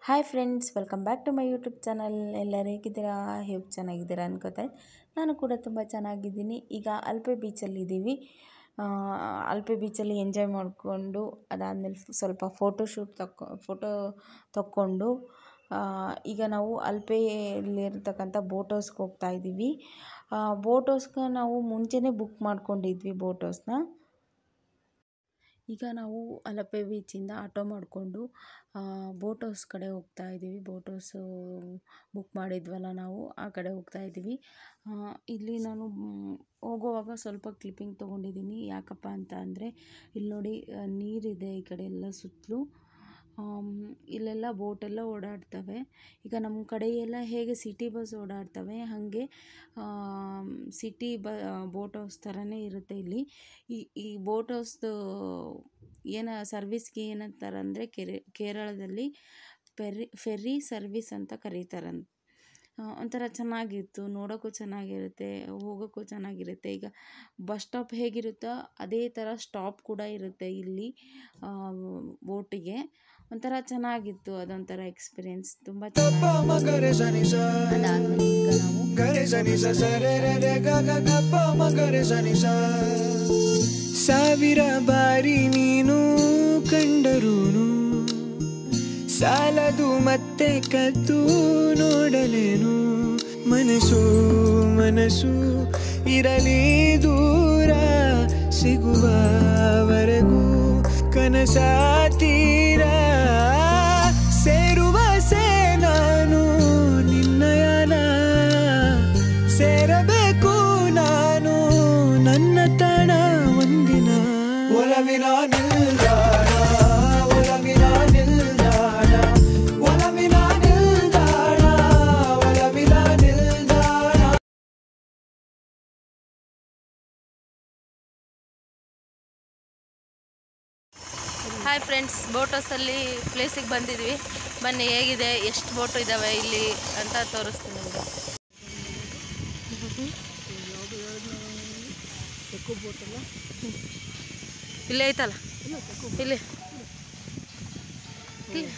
Hi friends welcome back to my YouTube channel ಎಲ್ಲರೂ ಹೇಗಿದ್ದೀರಾ ಹೇಗೆ ಚೆನ್ನಾಗಿದ್ದೀರಾ ಅನ್ಕೋತಾರೆ ನಾನು ಕೂಡ ತುಂಬ ಚೆನ್ನಾಗಿದ್ದೀನಿ ಈಗ ಅಲ್ಪೆ ಬೀಚಲ್ಲಿದ್ದೀವಿ ಅಲ್ಪೆ ಬೀಚಲ್ಲಿ ಎಂಜಾಯ್ ಮಾಡಿಕೊಂಡು ಅದಾದಮೇಲೆ ಸ್ವಲ್ಪ ಫೋಟೋಶೂಟ್ ತಕ್ಕೊ ಫೋಟೋ ತಕ್ಕೊಂಡು ಆ, ಈಗ ನಾವು ಅಲ್ಪೆಯಲ್ಲಿರ್ತಕ್ಕಂಥ ಬೋಟ್ ಹೌಸ್ಗೆ ಹೋಗ್ತಾ ಇದ್ದೀವಿ ಬೋಟ್ ಹೌಸ್ಗೆ ನಾವು ಮುಂಚೆನೇ ಬುಕ್ ಮಾಡ್ಕೊಂಡಿದ್ವಿ ಬೋಟ್ ಹೌಸ್ನ ಈಗ ನಾವು ಅಲಪೆ ಬೀಚಿಂದ ಆಟೋ ಮಾಡಿಕೊಂಡು ಬೋಟ್ ಹೌಸ್ ಕಡೆ ಹೋಗ್ತಾ ಇದ್ದೀವಿ ಬೋಟ್ ಹೌಸು ಬುಕ್ ಮಾಡಿದ್ವಲ್ಲ ನಾವು ಆ ಕಡೆ ಹೋಗ್ತಾ ಇದ್ದೀವಿ ಆ, ಇಲ್ಲಿ ನಾನು ಮ್, ಹೋಗುವಾಗ ಸ್ವಲ್ಪ ಕ್ಲಿಪ್ಪಿಂಗ್ ತೊಗೊಂಡಿದ್ದೀನಿ ಯಾಕಪ್ಪ ಅಂತ ಅಂದರೆ ಇಲ್ಲಿ ನೋಡಿ ಆ, ನೀರಿದೆ ಈ ಕಡೆ ಎಲ್ಲ ಸುತ್ತಲೂ ಆಮ್, ಇಲ್ಲೆಲ್ಲ ಬೋಟೆಲ್ಲ ಓಡಾಡ್ತವೆ ಈಗ ನಮ್ಮ ಕಡೆ ಎಲ್ಲ ಹೇಗೆ ಸಿಟಿ ಬಸ್ ಓಡಾಡ್ತವೆ ಹಾಗೆ ಸಿಟಿ ಬ ಬೋಟ್ ಹೌಸ್ ಥರನೇ ಇರುತ್ತೆ ಇಲ್ಲಿ ಈ ಈ ಬೋಟ್ ಹೌಸ್ದು ಏನ ಸರ್ವಿಸ್ಗೆ ಏನಂತಾರೆ ಅಂದರೆ ಕೆರೆ ಕೇರಳದಲ್ಲಿ ಪೆರಿ ಫೆರ್ರಿ ಸರ್ವಿಸ್ ಅಂತ ಕರೀತಾರಂತೆ ಆ, ಒಂಥರ ಚೆನ್ನಾಗಿತ್ತು ನೋಡೋಕ್ಕೂ ಚೆನ್ನಾಗಿರುತ್ತೆ ಹೋಗೋಕ್ಕೂ ಚೆನ್ನಾಗಿರುತ್ತೆ ಈಗ ಬಸ್ ಸ್ಟಾಪ್ ಹೇಗಿರುತ್ತೋ ಅದೇ ಥರ ಸ್ಟಾಪ್ ಕೂಡ ಇರುತ್ತೆ ಇಲ್ಲಿ ಬೋಟಿಗೆ ಒಂಥರ ಚೆನ್ನಾಗಿತ್ತು ಅದೊಂಥರ ಎಕ್ಸ್ಪೀರಿಯೆನ್ಸ್ ತುಂಬ ಚೆನ್ನಾಗಿತ್ತು ಮಗರೆ ಸನಿ ಸ ಅದಾದಮೇಲೆ ಈಗ ನಾವು ಗರೆ ಸನಿ ಸ ಸರೆ ರೆ ರೆ ಗ ಗ ಗ ಪ ಮಗರೆ ಸನಿ ಸ ಸಾವಿರ ಬಾರಿ ನೀನು ಕಂಡರೂನು ಸಾಲದು ಮತ್ತೆ ಕದ್ದು ನೋಡಲೇನು ಮನಸ್ಸು ಮನಸ್ಸು ಇರಲಿ ದೂರ ಸಿಗುವವರೆಗೂ ಕನಸ ತೀರ ಸೇರುವ ಸೇ ನಾನು ನಿನ್ನಯನ ಸೇರಬೇಕು ನಾನು ನನ್ನ ತಾಣ ಒಂದಿನ ಒಲವಿನ ನಿಲ್ದಾಣ ಒಲವಿನ ನಿಲ್ದಾಣ ಒಲವಿನ ನಿಲ್ದಾಣ ಒಲವಿನ ನಿಲ್ದಾಣ ಹಾಯ್ ಫ್ರೆಂಡ್ಸ್ ಬೋಟ್ ಹೌಸಲ್ಲಿ ಪ್ಲೇಸಿಗೆ ಬಂದಿದ್ವಿ ಬನ್ನಿ ಹೇಗಿದೆ ಎಷ್ಟು ಬೋಟು ಇದ್ದಾವೆ ಇಲ್ಲಿ ಅಂತ ತೋರಿಸ್ತೀನಿ ನಿಮಗೆ ಇಲ್ಲೇ ಐತಲ್ಲ ಇಲ್ಲಿ ಇಲ್ಲಿ.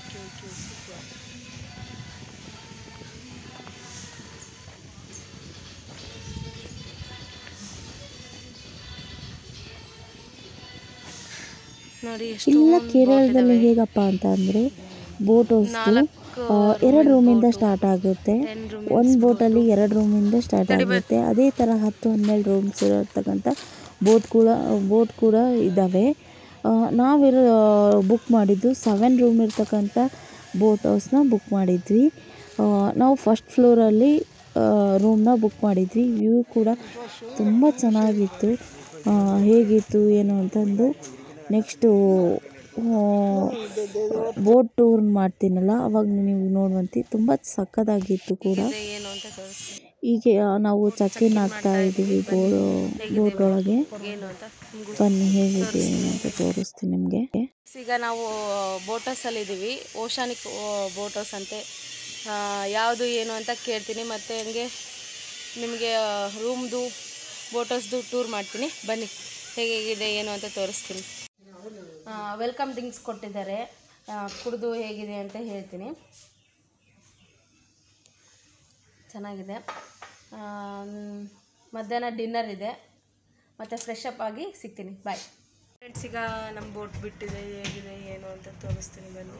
ನೋಡಿ ಎಷ್ಟು ಇಲ್ಲ ಕೇರಳದಲ್ಲಿ ಹೇಗಪ್ಪ ಅಂತ ಅಂದರೆ ಬೋಟ್ ಹೌಸ್ದು ಎರಡು ರೂಮಿಂದ ಸ್ಟಾರ್ಟ್ ಆಗುತ್ತೆ ಟೆನ್ ರೂಮ್ ಒಂದು ಬೋಟಲ್ಲಿ ಎರಡು ರೂಮಿಂದ ಸ್ಟಾರ್ಟ್ ಆಗುತ್ತೆ ಅದೇ ಥರ ಹತ್ತು ಹನ್ನೆರಡು ರೂಮ್ಸ್ ಇರತಕ್ಕಂಥ ಬೋಟ್ ಕೂಡ ಬೋಟ್ ಕೂಡ ಇದ್ದಾವೆ ಆ, ನಾವಿರೋ ಬುಕ್ ಮಾಡಿದ್ದು ಸೆವೆನ್ ರೂಮ್ ಇರ್ತಕ್ಕಂಥ ಬೋಟ್ ಹೌಸ್ನ ಬುಕ್ ಮಾಡಿದ್ವಿ ಆ, ನಾವು ಫಸ್ಟ್ ಫ್ಲೋರಲ್ಲಿ ರೂಮ್ನ ಬುಕ್ ಮಾಡಿದ್ವಿ ವ್ಯೂ ಕೂಡ ತುಂಬ ಚೆನ್ನಾಗಿತ್ತು ಆ, ಹೇಗಿತ್ತು ಏನು ಅಂತಂದು ನೆಕ್ಸ್ಟು ಬೋಟ್ ಟೂರ್ ಮಾಡ್ತೀನಲ್ಲ ಅವಾಗ ನೀವು ನೋಡುವಂತೆ ತುಂಬ ಸಕ್ಕತ್ತಾಗಿತ್ತು ಕೂಡ ಏನು ಅಂತ ತೋರಿಸ್ತೀನಿ ಹೀಗೆ ನಾವು ಚಕ್ಕಿನ ಹಾಕ್ತಾ ಇದ್ದೀವಿ ಬೋಟ್ ಬೋಟ್ ಒಳಗೆ ಏನು ಅಂತ ನಿಮ್ಗೂ ಬನ್ನಿ ಹೇಗಿದೆ ಏನು ಅಂತ ತೋರಿಸ್ತೀನಿ ನಿಮಗೆ ಈಗ ನಾವು ಬೋಟ್ ಹೌಸಲ್ಲಿ ಇದ್ದೀವಿ ಓಷಾನಿಕ್ ಬೋಟ್ ಹೌಸ್ ಅಂತೆ ಆ, ಯಾವುದು ಏನು ಅಂತ ಕೇಳ್ತೀನಿ ಮತ್ತು ಹಂಗೆ ನಿಮಗೆ ರೂಮ್ದು ಬೋಟ್ ಹೌಸ್ದು ಟೂರ್ ಮಾಡ್ತೀನಿ ಬನ್ನಿ ಹೇಗೆ ಹೇಗಿದೆ ಏನು ಅಂತ ತೋರಿಸ್ತೀನಿ ವೆಲ್ಕಮ್ ಡ್ರಿಂಕ್ಸ್ ಕೊಟ್ಟಿದ್ದಾರೆ ಕುಡಿದು ಹೇಗಿದೆ ಅಂತ ಹೇಳ್ತೀನಿ ಚೆನ್ನಾಗಿದೆ ಆ, ಮ್, ಮಧ್ಯಾಹ್ನ ಡಿನ್ನರ್ ಇದೆ ಮತ್ತು ಫ್ರೆಶ್ ಅಪ್ ಆಗಿ ಸಿಗ್ತೀನಿ ಬಾಯ್ ಫ್ರೆಂಡ್ಸ್ ಈಗ ನಮ್ಮ ಬೋಟ್ ಬಿಟ್ಟಿದೆ ಹೇಗಿದೆ ಏನು ಅಂತ ತೋರಿಸ್ತೀನಿ ಬನ್ನಿ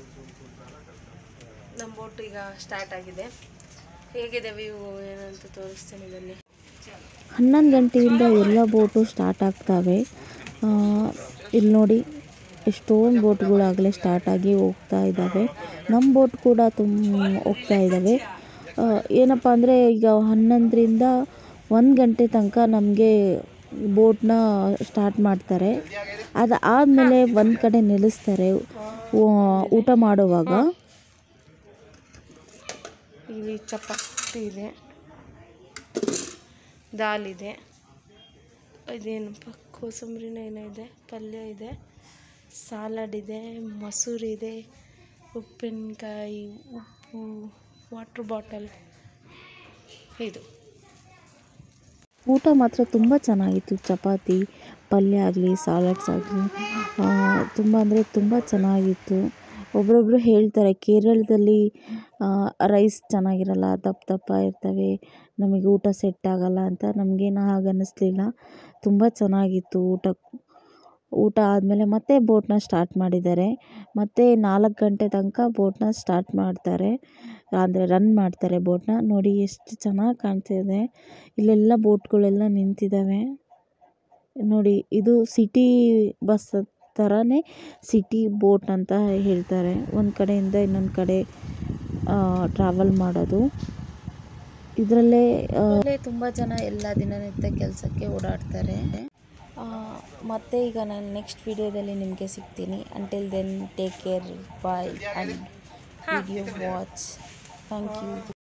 ನಮ್ಮ ಬೋಟ್ ಈಗ ಸ್ಟಾರ್ಟ್ ಆಗಿದೆ ಹೇಗಿದೆ ವ್ಯೂ ಏನು ಅಂತ ತೋರಿಸ್ತೀನಿ ಬನ್ನಿ ಹನ್ನೊಂದು ಗಂಟೆಯಿಂದ ಎಲ್ಲ ಬೋಟು ಸ್ಟಾರ್ಟ್ ಆಗ್ತವೆ ಇಲ್ಲಿ ನೋಡಿ ಎಷ್ಟೊಂದು ಬೋಟ್ಗಳು ಆಗಲೇ ಸ್ಟಾರ್ಟ್ ಆಗಿ ಹೋಗ್ತಾ ಇದ್ದಾವೆ ನಮ್ಮ ಬೋಟ್ ಕೂಡ ತುಂಬ ಹೋಗ್ತಾ ಇದ್ದಾವೆ ಆ, ಏನಪ್ಪ ಅಂದರೆ ಈಗ ಹನ್ನೊಂದರಿಂದ ಒಂದು ಗಂಟೆ ತನಕ ನಮಗೆ ಬೋಟ್ನ ಸ್ಟಾರ್ಟ್ ಮಾಡ್ತಾರೆ ಅದಾದಮೇಲೆ ಒಂದು ಕಡೆ ನಿಲ್ಲಿಸ್ತಾರೆ ಊ- ಊಟ ಮಾಡುವಾಗ ಇಲ್ಲಿ ಚಪಾತಿ ಇದೆ ದಾಲ್ ಇದೆ ಇದೇನಪ್ಪ ಕೋಸಂಬರಿನ ಏನೋ ಇದೆ ಪಲ್ಯ ಇದೆ ಸಾಲಡ್ ಇದೆ ಮೊಸರು ಇದೆ ಉಪ್ಪಿನಕಾಯಿ ಉಪ್ಪು ವಾಟ್ರ್ ಬಾಟಲ್ ಇದು ಊಟ ಮಾತ್ರ ತುಂಬ ಚೆನ್ನಾಗಿತ್ತು ಚಪಾತಿ ಪಲ್ಯ ಆಗಲಿ ಸಾಲಡ್ಸ್ ಆಗಲಿ ತುಂಬ ಅಂದರೆ ತುಂಬ ಚೆನ್ನಾಗಿತ್ತು ಒಬ್ರೊಬ್ರು ಹೇಳ್ತಾರೆ ಕೇರಳದಲ್ಲಿ ರೈಸ್ ಚೆನ್ನಾಗಿರಲ್ಲ ದಪ್ಪ ದಪ್ಪ ಇರ್ತವೆ ನಮಗೆ ಊಟ ಸೆಟ್ ಆಗಲ್ಲ ಅಂತ ನಮಗೇನು ಹಾಗೆ ಅನ್ನಿಸ್ಲಿಲ್ಲ ತುಂಬ ಚೆನ್ನಾಗಿತ್ತು ಊಟ ಊಟ ಆದಮೇಲೆ ಮತ್ತೆ ಬೋಟ್ನ ಸ್ಟಾರ್ಟ್ ಮಾಡಿದ್ದಾರೆ ಮತ್ತೆ ನಾಲ್ಕು ಗಂಟೆ ತನಕ ಬೋಟ್ನ ಸ್ಟಾರ್ಟ್ ಮಾಡ್ತಾರೆ ಅಂದರೆ ರನ್ ಮಾಡ್ತಾರೆ ಬೋಟ್ನ ನೋಡಿ ಎಷ್ಟು ಚೆನ್ನಾಗಿ ಕಾಣ್ತಿದೆ ಇಲ್ಲೆಲ್ಲ ಬೋಟ್ಗಳೆಲ್ಲ ನಿಂತಿದ್ದಾವೆ ನೋಡಿ ಇದು ಸಿಟಿ ಬಸ್ ಥರನೇ ಸಿಟಿ ಬೋಟ್ ಅಂತ ಹೇಳ್ತಾರೆ ಒಂದು ಕಡೆಯಿಂದ ಇನ್ನೊಂದು ಕಡೆ ಟ್ರಾವೆಲ್ ಮಾಡೋದು ಇದರಲ್ಲೇ ತುಂಬ ಜನ ಎಲ್ಲ ದಿನನಿತ್ಯ ಕೆಲಸಕ್ಕೆ ಓಡಾಡ್ತಾರೆ ಆ, ಮತ್ತೆ ಈಗ ನಾನು ನೆಕ್ಸ್ಟ್ ವಿಡಿಯೋದಲ್ಲಿ ನಿಮಗೆ ಸಿಗ್ತೀನಿ until then take care bye and video watch thank you